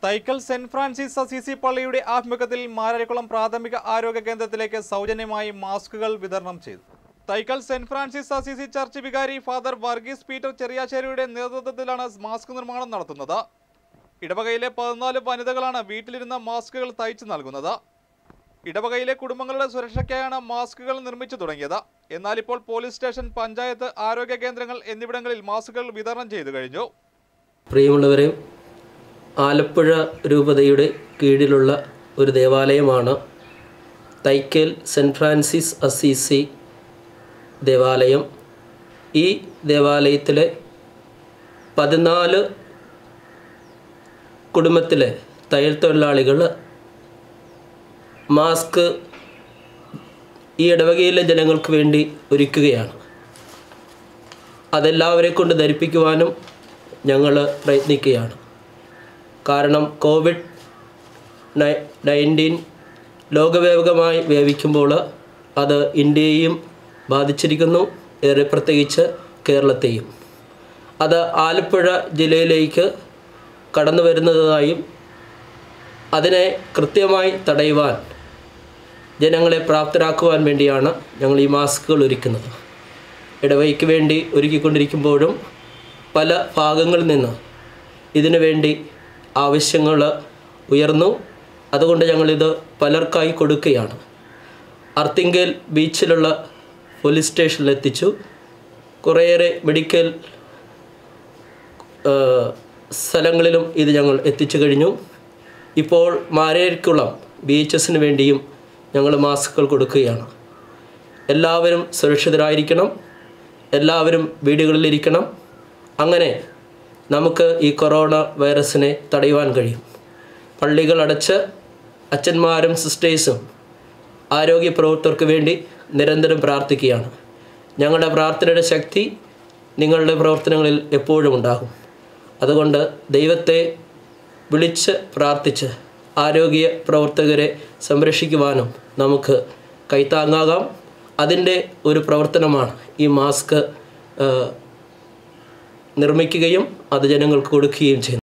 Thaikkal saint Francis Assisi പള്ളിയുടെ ആഭിമുഖ്യത്തിൽ മാരാരിക്കുളം പ്രാഥമിക ആരോഗ്യ കേന്ദ്രത്തിലേക്ക് സൗജന്യമായി മാസ്കുകൾ വിതരണം ചെയ്തു Thaikkal saint Francis Assisi church വികാരി ഫാദർ വർഗീസ് പീറ്റർ ചെറിയാശ്ശേരിയുടെ നേതൃത്വത്തിലാണ് മാസ്ക് നിർമ്മാണം നടത്തുന്നത് ഇടവകയിലെ പതിനാല് വനിതകളാണ് വീട്ടിലിരുന്ന മാസ്കുകൾ തയ്ച്ചു നൽകുന്നത് ഇടവകയിലെ കുടുംബങ്ങളുടെ സുരക്ഷയ്ക്കായാണ് മാസ്കുകൾ നിർമ്മിച്ചു തുടങ്ങിയത് എന്നാൽ ഇപ്പോൾ പോലീസ് സ്റ്റേഷൻ പഞ്ചായത്ത് ആരോഗ്യ കേന്ദ്രങ്ങൾ എന്നിവിടങ്ങളിൽ മാസ്കുകൾ വിതരണം ചെയ്തു കഴിഞ്ഞു പ്രിയമുള്ളവരെ ആലപ്പുഴ രൂപതയുടെ കീഴിലുള്ള ഒരു ദേവാലയമാണ് തൈക്കൽ സെൻറ്റ് ഫ്രാൻസിസ് അസീസി ദേവാലയം ഈ ദേവാലയത്തിലെ പതിനാല് കുടുംബത്തിലെ തയ്യൽ തൊഴിലാളികൾ മാസ്ക് ഈ ഇടവകയിലെ ജനങ്ങൾക്ക് വേണ്ടി ഒരുക്കുകയാണ് അതെല്ലാവരെ കൊണ്ട് ധരിപ്പിക്കുവാനും ഞങ്ങൾ പ്രയത്നിക്കുകയാണ് കാരണം കോവിഡ് നയ- നയൻറ്റീൻ ലോകവ്യാപകമായി വ്യാപിക്കുമ്പോൾ അത് ഇന്ത്യയെയും ബാധിച്ചിരിക്കുന്നു ഏറെ പ്രത്യേകിച്ച് കേരളത്തെയും അത് ആലപ്പുഴ ജില്ലയിലേക്ക് കടന്നു വരുന്നതായും അതിനെ കൃത്യമായി തടയുവാൻ ജനങ്ങളെ പ്രാപ്തരാക്കുവാൻ വേണ്ടിയാണ് ഞങ്ങൾ ഈ മാസ്കുകൾ ഒരുക്കുന്നത് ഇടവയ്ക്ക് വേണ്ടി ഒരുക്കിക്കൊണ്ടിരിക്കുമ്പോഴും പല ഭാഗങ്ങളിൽ നിന്ന് ഇതിനു വേണ്ടി ആവശ്യങ്ങൾ ഉയർന്നു അതുകൊണ്ട് ഞങ്ങളിത് പലർക്കായി കൊടുക്കുകയാണ് അർത്തിങ്കൽ ബീച്ചിലുള്ള പോലീസ് സ്റ്റേഷനിൽ എത്തിച്ചു കുറേയേറെ മെഡിക്കൽ ഏഹ്, സ്ഥലങ്ങളിലും ഇത് ഞങ്ങൾ എത്തിച്ചു കഴിഞ്ഞു ഇപ്പോൾ മാരേരിക്കുളം ബി എച്ച് എസിന് വേണ്ടിയും ഞങ്ങൾ മാസ്കുകൾ കൊടുക്കുകയാണ് എല്ലാവരും സുരക്ഷിതരായിരിക്കണം എല്ലാവരും വീടുകളിലിരിക്കണം അങ്ങനെ നമുക്ക് ഈ കൊറോണ വൈറസിനെ തടയുവാൻ കഴിയും പള്ളികൾ അടച്ച് അച്ഛന്മാരും സിസ്റ്റേഴ്സും ആരോഗ്യ പ്രവർത്തകർക്ക് വേണ്ടി നിരന്തരം പ്രാർത്ഥിക്കുകയാണ് ഞങ്ങളുടെ പ്രാർത്ഥനയുടെ ശക്തി നിങ്ങളുടെ പ്രവർത്തനങ്ങളിൽ എപ്പോഴും ഉണ്ടാകും അതുകൊണ്ട് ദൈവത്തെ വിളിച്ച് പ്രാർത്ഥിച്ച് ആരോഗ്യ പ്രവർത്തകരെ സംരക്ഷിക്കുവാനും നമുക്ക് കൈത്താങ്ങാകാം അതിൻ്റെ ഒരു പ്രവർത്തനമാണ് ഈ മാസ്ക് ഏഹ്, നിർമ്മിക്കുകയും അത് ജനങ്ങൾക്ക് കൊടുക്കുകയും ചെയ്യുന്നത്